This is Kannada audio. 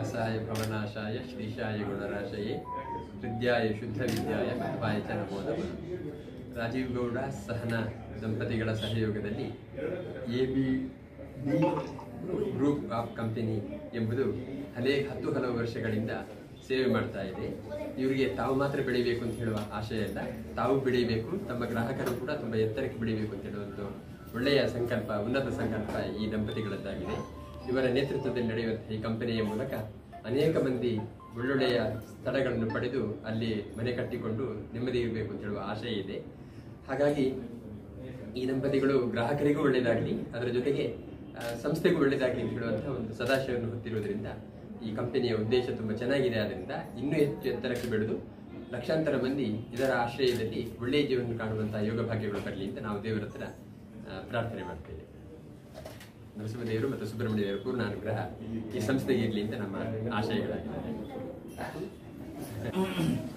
ವ್ಯಾಸಾಯ ಭವನಾಶಾಯ ಶ್ರೀಶಾಯ ಗುಣರಾಶಯೇ ಹೃದಯಾಯ ಶುದ್ಧ ವಿದ್ಯಾಯ ಮಧ್ವಾಯ ಚ ನಮೋ ನಮಃ ರಾಜೀವ್ ಗೌಡ ಸಹನಾ ದಂಪತಿಗಳ ಸಹಯೋಗದಲ್ಲಿ A B B group of company ಎಂಬುದು ಹಲೇ ಹತ್ತು ಹಲವು ವರ್ಷಗಳಿಂದ ಸೇವೆ ಮಾಡ್ತಾ ಇದೆ ಇವರಿಗೆ ತಾವು ಮಾತ್ರ ಬೆಳಿಬೇಕು ಅಂತ ಹೇಳುವ ಆಶಯ ಇಲ್ಲ ತಾವು ಬೆಳಿಬೇಕು ತಮ್ಮ ಗ್ರಾಹಕರು ಕೂಡ ತುಂಬ ಎತ್ತರಕ್ಕೆ ಬೆಳಿಬೇಕು ಅಂತ ಹೇಳುವ ಒಂದು ಒಳ್ಳೆಯ ಸಂಕಲ್ಪ ಉನ್ನತ ಸಂಕಲ್ಪ ಈ ದಂಪತಿಗಳದ್ದಾಗಿದೆ ಇವರ ನೇತೃತ್ವದಲ್ಲಿ ನಡೆಯುವಂತಹ ಈ ಕಂಪನಿಯ ಮೂಲಕ ಅನೇಕ ಮಂದಿ ಒಳ್ಳೊಳ್ಳೆಯ ಸ್ಥಳಗಳನ್ನು ಪಡೆದು ಅಲ್ಲಿ ಮನೆ ಕಟ್ಟಿಕೊಂಡು ನೆಮ್ಮದಿ ಇರಬೇಕು ಅಂತ ಹೇಳುವ ಆಶಯ ಇದೆ ಹಾಗಾಗಿ ಈ ದಂಪತಿಗಳು ಗ್ರಾಹಕರಿಗೂ ಒಳ್ಳೆಯದಾಗಲಿ ಅದರ ಜೊತೆಗೆ ಆ, ಸಂಸ್ಥೆಗೂ ಒಳ್ಳೆಯದಾಗಲಿ ಅಂತ ಹೇಳುವಂತಹ ಒಂದು ಸದಾಶಯವನ್ನು ಹೊತ್ತಿರುವುದರಿಂದ ಈ ಕಂಪನಿಯ ಉದ್ದೇಶ ತುಂಬ ಚೆನ್ನಾಗಿದೆ ಆದ್ದರಿಂದ ಇನ್ನೂ ಹೆಚ್ಚು ಎತ್ತರಕ್ಕೆ ಬೆಳೆದು ಲಕ್ಷಾಂತರ ಮಂದಿ ಇದರ ಆಶ್ರಯದಲ್ಲಿ ಒಳ್ಳೆಯ ಜೀವನ ಕಾಣುವಂತಹ ಯೋಗ ಭಾಗ್ಯಗಳು ಬರಲಿ ಅಂತ ನಾವು ದೇವರ ಹತ್ರ ಆ, ಪ್ರಾರ್ಥನೆ ಮಾಡ್ತೇವೆ ನರಸಿಂಹದೇವರು ಮತ್ತು ಸುಬ್ರಹ್ಮಣ್ಯ ದೇವರ ಪೂರ್ಣ ಅನುಗ್ರಹ ಈ ಸಂಸ್ಥೆಗೆ ಇರಲಿ ಅಂತ ನಮ್ಮ ಆಶಯಗಳಾಗಿದೆ